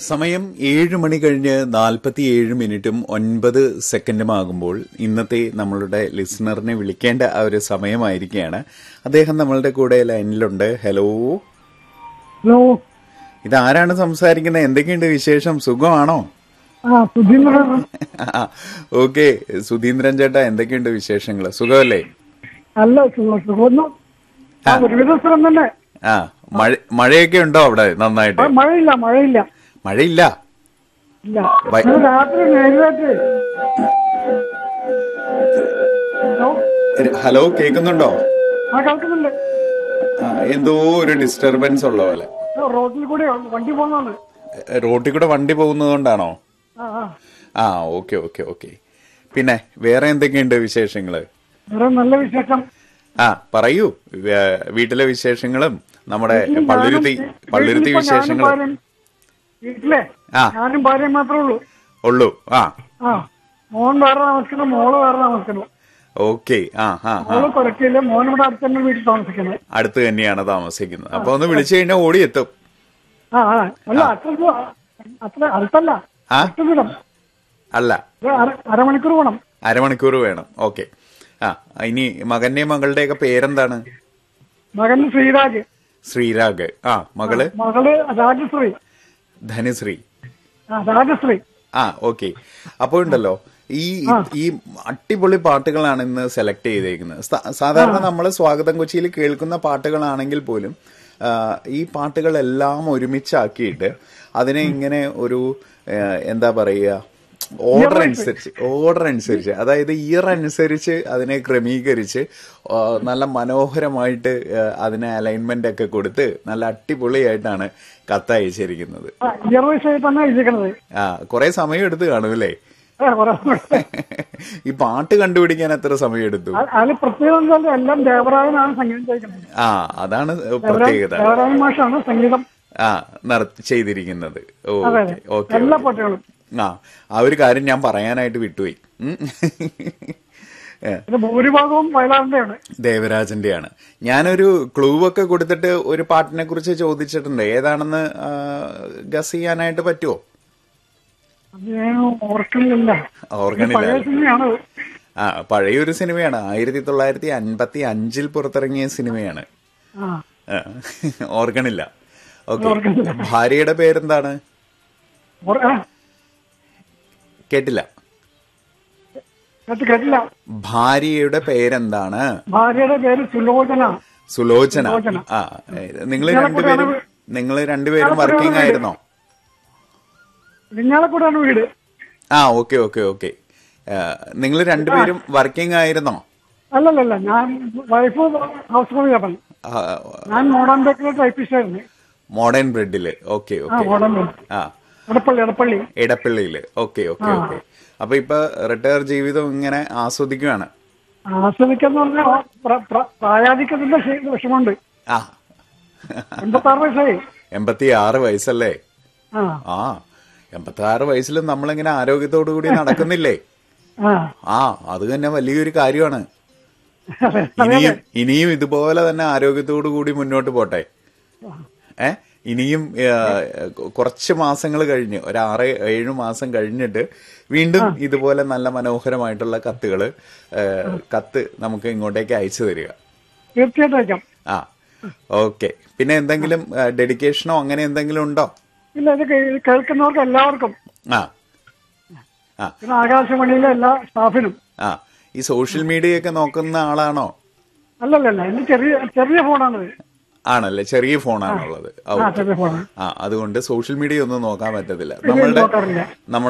സമയം ഏഴ് മണി കഴിഞ്ഞ് നാൽപ്പത്തിയേഴ് മിനിറ്റും ഒൻപത് സെക്കൻഡും ആകുമ്പോൾ ഇന്നത്തെ നമ്മളുടെ ലിസണറിനെ വിളിക്കേണ്ട ആ ഒരു സമയമായിരിക്കുകയാണ് അദ്ദേഹം നമ്മളുടെ കൂടെ ലൈനിലുണ്ട് ഹലോ ഹലോ ഇതാരാണ് സംസാരിക്കുന്നത് എന്തൊക്കെയുണ്ട് വിശേഷം സുഖമാണോ ആ സുധീന്ദ്രൻ ഓക്കെ സുധീന്ദ്രൻ ചേട്ടാ എന്തൊക്കെയുണ്ട് വിശേഷങ്ങൾ സുഖമല്ലേ അല്ല സുഖം സുഖമൊന്നും ആ ഒരുവിധ സ്ഥലം തന്നെ ആ മഴ മഴയൊക്കെ ഉണ്ടോ അവിടെ നന്നായിട്ട് ആ, മഴയില്ല മഴയില്ല മഴയില്ല ഇല്ല വൈ- ഇന്ന് രാത്രി നേരിട്ട് ഹലോ ഹലോ കേൾക്കുന്നുണ്ടോ ആ കേൾക്കുന്നുണ്ട് ആ, എന്തോ ഒരു ഡിസ്റ്റർബൻസ് ഉള്ള പോലെ ആ, റോഡിൽ കൂടെ വണ്ടി പോകുന്നതാണ് റോട്ടിൽ കൂടെ വണ്ടി പോകുന്നതുകൊണ്ടാണോ ആ ആ ആ ഓക്കെ ഓക്കെ ഓക്കെ പിന്നെ വേറെ എന്തൊക്കെയുണ്ട് വിശേഷങ്ങള് വേറെ നല്ല വിശേഷം ആ പറയൂ വേ- വീട്ടിലെ വിശേഷങ്ങളും നമ്മുടെ വീട്ടിൽ പള്ളുരുത്തി ഞാനും- പള്ളുരുത്തി വീട്ടിലിപ്പോ ഞാനും വിശേഷങ്ങളും ഭാര്യയും- വീട്ടിലെ ആ. ഞാനും ഭാര്യയും മാത്രമേ ഉള്ളൂ ഉള്ളൂ ആ ആ മോൻ വേറെ താമസിക്കണം മോള് വേറെ താമസിക്കണം ഓക്കെ ആ ആ ആ മോള് കുറയ്ക്കില്ല മോൻ ഇവിടെ അടുത്ത് തന്നെ വീട്ടിൽ താമസിക്കുന്നത് അടുത്ത് തന്നെയാണ് താമസിക്കുന്നത് അപ്പൊ ഒന്ന് വിളിച്ചു കഴിഞ്ഞാൽ ഓടിയെത്തും ആ ആ അല്ല അത്ര ദൂ- അത്ര അടുത്തല്ല ആ? അടുത്ത ദൂരം അല്ല ഒരു അര- അരമണിക്കൂർ പോണം അരമണിക്കൂർ വേണം ഓക്കെ ആ ഇനി മകന്റെയും മകളുടെയൊക്കെ പേരെന്താണ് മകൻ ശ്രീരാജ് ശ്രീരാഗ് ആ മകള് മകള് രാജശ്രീ ധനുശ്രീ ആ രാജശ്രീ ആ ഓക്കെ അപ്പോൾ ഉണ്ടല്ലോ ഈ ഈ അടിപൊളി പാട്ടുകളാണ് ഇന്ന് സെലക്ട് ചെയ്തേക്കുന്നത് സ- സാധാരണ നമ്മൾ സ്വാഗതം കൊച്ചിയിൽ കേൾക്കുന്ന പാട്ടുകളാണെങ്കിൽ പോലും ആ, ഈ പാട്ടുകളെല്ലാം ഒരുമിച്ചാക്കിയിട്ട് അതിനെ ഇങ്ങനെ ഒരു ആ, എന്താ പറയുക ഓർഡർ അനുസരിച്ച് ഓർഡർ അനുസരിച്ച് അതായത് ഇയർ അനുസരിച്ച് അതിനെ ക്രമീകരിച്ച് ആ, നല്ല മനോഹരമായിട്ട് ആ, അതിനെ അലൈൻമെന്റ് ഒക്കെ കൊടുത്ത് നല്ല അടിപൊളിയായിട്ടാണ് കത്തയച്ചിരിക്കുന്നത് ആ ഇയർ വയസ്സ് ആയിട്ടാണ് എഴുതിക്കണത് ആ കുറെ സമയം എടുത്ത് കാണും അല്ലേ ആ, കുറെ. ഈ പാട്ട് കണ്ടുപിടിക്കാൻ എത്ര സമയം എടുത്തു അ- അതിൽ പ്രത്യേകം എന്താ വെച്ചാൽ എല്ലാം ദേവരാജനാണ് സംഗീതം ചെയ്തിരിക്കുന്നത് ആ അതാണ് പ്രത്യേകത ദേവരാജൻ മാഷാണ് സംഗീതം ആ നട ചെയ്തിരിക്കുന്നത് ഓ അതെ ഓക്കെ അതെ ഓക്കെ എല്ലാ പാട്ടുകളും ആ ആ ഒരു കാര്യം ഞാൻ പറയാനായിട്ട് വിട്ടുപോയി ഉം. ഏ, ഇത് ഭൂരിഭാഗവും വയലാറിന്റെയാണ് ദേവരാജന്റെയാണ് ഞാനൊരു ക്ലൂ ഒക്കെ കൊടുത്തിട്ട് ഒരു പാട്ടിനെ കുറിച്ച് ചോദിച്ചിട്ടുണ്ട് ഏതാണെന്ന് ആ, ഗസ് ചെയ്യാനായിട്ട് പറ്റുമോ അത് ഞാൻ ഓർക്കുന്നില്ല ഓർക്കണില്ല പഴയ സിനിമയാണ് ആ പഴയൊരു സിനിമയാണ് ആയിരത്തി തൊള്ളായിരത്തി അൻപത്തി അഞ്ചിൽ പുറത്തിറങ്ങിയ സിനിമയാണ് ആ ആ, ഓർക്കണില്ല ഓക്കെ ഓർക്കണില്ല. ഭാര്യയുടെ പേരെന്താണ് ഓർ- ആ, കേട്ടില്ല കേട്ട് കേട്ടില്ല ഭാര്യയുടെ പേരെന്താണ് ഭാര്യയുടെ പേര് സുലോചന സുലോചന സുലോചന. ആ നിങ്ങൾ ഇയാളെ രണ്ടുപേരും കൂടെയാണ് നിങ്ങൾ രണ്ടുപേരും ഇയാളെ വർക്കിംഗ് കൂടെയാണ് ആയിരുന്നോ നിങ്ങളെക്കൂടാണ് വീട് ആ ഓക്കെ ഓക്കെ ഓക്കെ നിങ്ങൾ രണ്ടുപേരും വർക്കിംഗ് ആയിരുന്നോ അല്ലല്ലല്ല ഞാൻ വൈഫ് ഹൗസ് വൈഫാണ് ഞാൻ മോഡേൺ ബേക്കറി ടൈപ്പിസ്റ്റ് ആയിരുന്നു മോഡേൺ ബ്രെഡില് ഓക്കെ ആ ഓക്കെ മോഡേൺ ബേക്കറി ആ എടപ്പള്ളി എടപ്പള്ളി ഇടപ്പള്ളിയില് ഓക്കെ ഓക്കെ ഓക്കെ അപ്പൊ ഇപ്പൊ റിട്ടയർ ജീവിതം ഇങ്ങനെ ആസ്വദിക്കുകയാണ് ആസ്വദിക്കെന്ന് പറഞ്ഞാൽ പ്ര- പ്ര- പ്രായാധിക്യത്തിന്റെ ക്ഷീ- വിഷമമുണ്ട് ആ എൺപത്തി ആറ് വയസ്സായി എൺപത്തി ആറ് വയസ്സല്ലേ ആ ആ എൺപത്തി ആറ് വയസ്സിലും നമ്മളിങ്ങനെ ആരോഗ്യത്തോടു കൂടി നടക്കുന്നില്ലേ ആ ആ അത് തന്നെ വലിയൊരു കാര്യമാണ് അതെ ഇനിയും ഇനിയും ഇതുപോലെ തന്നെ ആരോഗ്യത്തോടു കൂടി മുന്നോട്ട് പോട്ടെ ഏ ഇനിയും ഏ, കുറച്ച് മാസങ്ങൾ കഴിഞ്ഞ് ഒരു ആറ് ഏഴ് മാസം കഴിഞ്ഞിട്ട് വീണ്ടും ഇതുപോലെ നല്ല മനോഹരമായിട്ടുള്ള കത്തുകള് ഏ, കത്ത് നമുക്ക് ഇങ്ങോട്ടേക്ക് അയച്ചു തരിക തീർച്ചയായിട്ടും അയക്കാം ആ ഓക്കെ പിന്നെ എന്തെങ്കിലും ഡെഡിക്കേഷനോ അങ്ങനെ എന്തെങ്കിലും ഉണ്ടോ ഇല്ല ഇത് കേ- കേൾക്കുന്നവർക്ക് എല്ലാവർക്കും ആ ആ പിന്നെ ആകാശവാണിയിലെ എല്ലാ സ്റ്റാഫിനും ആ ഈ സോഷ്യൽ മീഡിയ ഒക്കെ നോക്കുന്ന ആളാണോ അല്ലല്ലല്ല ഇത് ചെറിയ ചെറിയ ഫോണാണിത് ആണല്ലേ ചെറിയ ഫോണാണുള്ളത് ആ ചെറിയ ഫോണാണ് ആ അതുകൊണ്ട് സോഷ്യൽ മീഡിയ ഒന്നും നോക്കാൻ പറ്റത്തില്ല ഇത് നമ്മളുടെ നോക്കാറില്ല നമ്മുടെ